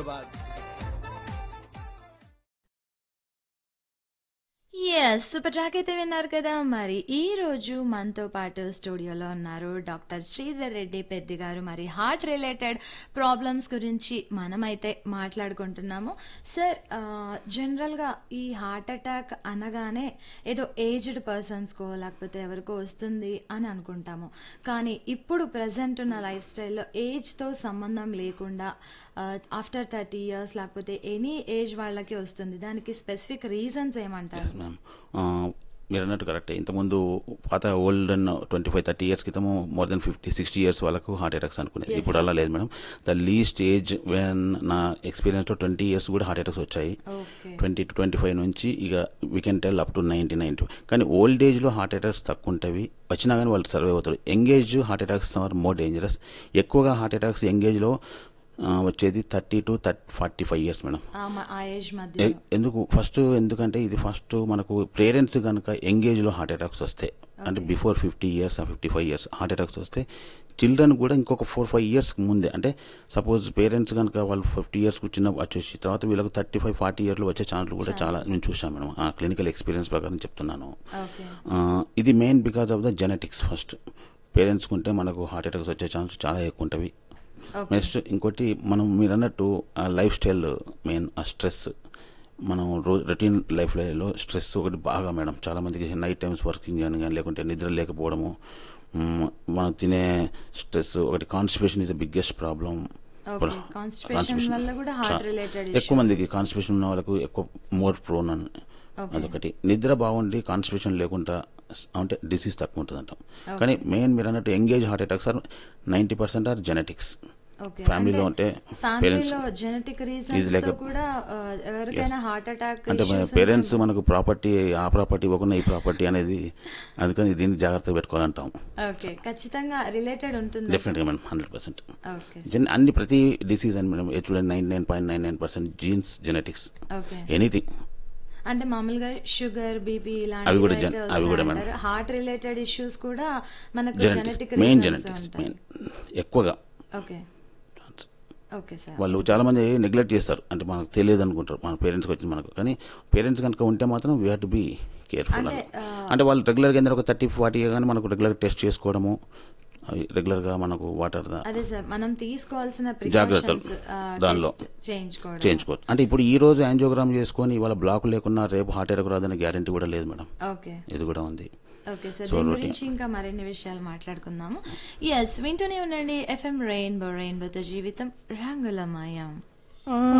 Hyderabad yes super track అయితే విన్నారు కదా మరి ఈ రోజు మనతో పాటు స్టూడియోలో ఉన్నారు డాక్టర్ శ్రీధర్ రెడ్డి పెద్ది గారు మరి హార్ట్ రిలేటెడ్ ప్రాబ్లమ్స్ గురించి మనమైతే మాట్లాడుకుంటున్నాము సార్ ఆ, జనరల్గా ఈ హార్ట్ అటాక్ అనగానే ఏదో ఏజ్డ్ పర్సన్స్కో లేకపోతే ఎవరికో వస్తుంది అని అనుకుంటాము కానీ ఇప్పుడు ప్రజెంట్ ఉన్న లైఫ్ స్టైల్లో ఏజ్తో సంబంధం లేకుండా ఆఫ్టర్ థర్టీ ఇయర్స్ లేకపోతే ఎనీ ఏజ్ వాళ్ళకి వస్తుంది దానికి స్పెసిఫిక్ రీజన్స్ ఏమంటారు ఎస్ మ్యామ్ మీరు అన్నట్టు కరెక్టే ఇంతకుముందు పాత old and twenty five thirty years క్రితము more than fifty sixty years వాళ్ళకు హార్ట్ అటాక్స్ అనుకునేది Yes, ఇప్పుడు అలా లేదు madam the least age when నా ఎక్స్పీరియన్స్తో ట్వంటీ ఇయర్స్ కూడా హార్ట్ అటాక్స్ వచ్చాయి okay twenty to twenty five నుంచి ఇక we can tell up to ninety ninety కానీ ఓల్డ్ ఏజ్లో హార్ట్ అటాక్స్ తక్కువ ఉంటాయి వచ్చినా కానీ వాళ్ళు సర్వే అవుతారు young age heart attacks are more dangerous ఎక్కువగా హార్ట్ అటాక్స్ యంగ్ ఏజ్లో వచ్చేది thirty to thirty forty five years madam ఆ ఏజ్ మధ్య ఎ- ఎందుకు ఫస్ట్ ఎందుకంటే ఇది ఫస్ట్ మనకు పేరెంట్స్ కనుక ఎంగేజ్ లో హార్ట్ అటాక్స్ వస్తే అంటే before fifty years fifty five years heart attacks వస్తే చిల్డ్రన్ కూడా ఇంకొక ఫోర్ ఫైవ్ ఇయర్స్ ముందే అంటే సపోజ్ పేరెంట్స్ కనుక వాళ్ళు ఫిఫ్టీ ఇయర్స్ చిన్న వచ్చేసి తర్వాత వీళ్ళకి థర్టీ ఫైవ్ ఫార్టీ ఇయర్లు వచ్చే ఛాన్సులు కూడా చాలా నేను చూసాను మేడం ఆ క్లినికల్ ఎక్స్పీరియన్స్ ప్రకారం చెప్తున్నాను ఓకే ఆ, ఇది main because of the genetics first parents ఉంటే మనకు హార్ట్ అటాక్స్ వచ్చే ఛాన్స్ చాలా ఎక్కువ ఉంటుంది ఓకే నెక్స్ట్ ఇంకోటి మనం మీరు అన్నట్టు ఆ లైఫ్ స్టైల్ మెయిన్ ఆ స్ట్రెస్ మనం రోజు రొటీన్ లైఫ్ లో స్ట్రెస్ ఒకటి బాగా మేడం చాలా మందికి నైట్ టైమ్స్ వర్కింగ్ అని కానీ లేకుంటే నిద్ర లేకపోవడము మ్, మనం తినే స్ట్రెస్ ఒకటి constipation is the biggest problem okay constipation వల్ల కూడా హార్ట్ రిలేటెడ్ ఎక్కువ మందికి కాన్స్టిపేషన్ ఉన్న వాళ్ళకు ఎక్కువ మోర్ ప్రోన్ అని Okay. అదొకటి నిద్ర బాగుండి కాన్స్టిపేషన్ లేకుండా స్- అంటే డిసీజ్ తక్కువ ఉంటుంది అంటాం కానీ మెయిన్ మీరు అన్నట్టు engage heart attacks are ninety percent are genetics okay ఫ్యామిలీలో ఉంటే పేరెంట్స్ ఫ్యామిలీలో జెనెటిక్ Is రీజన్స్ like తో a- కూడా ఆ, ఎవరికైనా హార్ట్ అటాక్ అంటే పేరెంట్స్ మనకు ప్రాపర్టీ ఆ ప్రాపర్టీ ఇవ్వకుండా ఈ ప్రాపర్టీ అనేది అందుకని దీన్ని జాగ్రత్తగా పెట్టుకోవాలంటాం ఓకే ఖచ్చితంగా రిలేటెడ్ ఉంటుంది డెఫినెట్గా మేడం హండ్రెడ్ పర్సెంట్ ఓకే జన్ అన్ని ప్రతి డిసీజ్ అని మేడం చూడండి nine nine point nine nine percent genes genetics okay anything అంటే మామూలుగా షుగర్ బీపీ అవి కూడా ఇలాంటివి gen- అయితే అవి కూడా వస్తాయి మేడం. అంటారు. హార్ట్ రిలేటెడ్ ఇష్యూస్ కూడా మనకు genetics genetic main reasons genetics ఉంటాయి మెయిన్ ఎక్కువగా ఓకే ఓకే సార్ వాళ్ళు చాలా మంది నెగ్లెక్ట్ చేస్తారు అంటే మనకు తెలియదు అనుకుంటారు మన పేరెంట్స్కి వచ్చింది మనకు కానీ పేరెంట్స్ కనుక ఉంటే మాత్రం we have to be careful అంటే, ఆ, అంటే వాళ్ళు రెగ్యులర్గా ఏంటంటే ఒక థర్టీ ఫార్టీ కానీ మనకు రెగ్యులర్ టెస్ట్ చేసుకోవడము అవి రెగ్యులర్గా మనకు వాటర్ అదే సార్ మనం తీసుకోవాల్సిన జాగ్రత్తలు ప్రికాషన్స్ దానిలో చేయించుకోవడం చేయించుకోవచ్చు అంటే ఇప్పుడు ఈ రోజు యాంజియోగ్రామ్ చేసుకొని ఇవాళ బ్లాక్ లేకున్నా రేపు హార్ట్ అటాక్ రాదనే గ్యారంటీ కూడా లేదు మేడం ఓకే ఇది కూడా ఉంది ఓకే సార్ So, దీని routine. గురించి ఇంకా మరిన్ని విషయాలు మాట్లాడుకుందాము ఎస్ వింటూనే ఉండండి ఎఫ్ఎం రెయిన్బో రెయిన్బోతో జీవితం రంగులమయం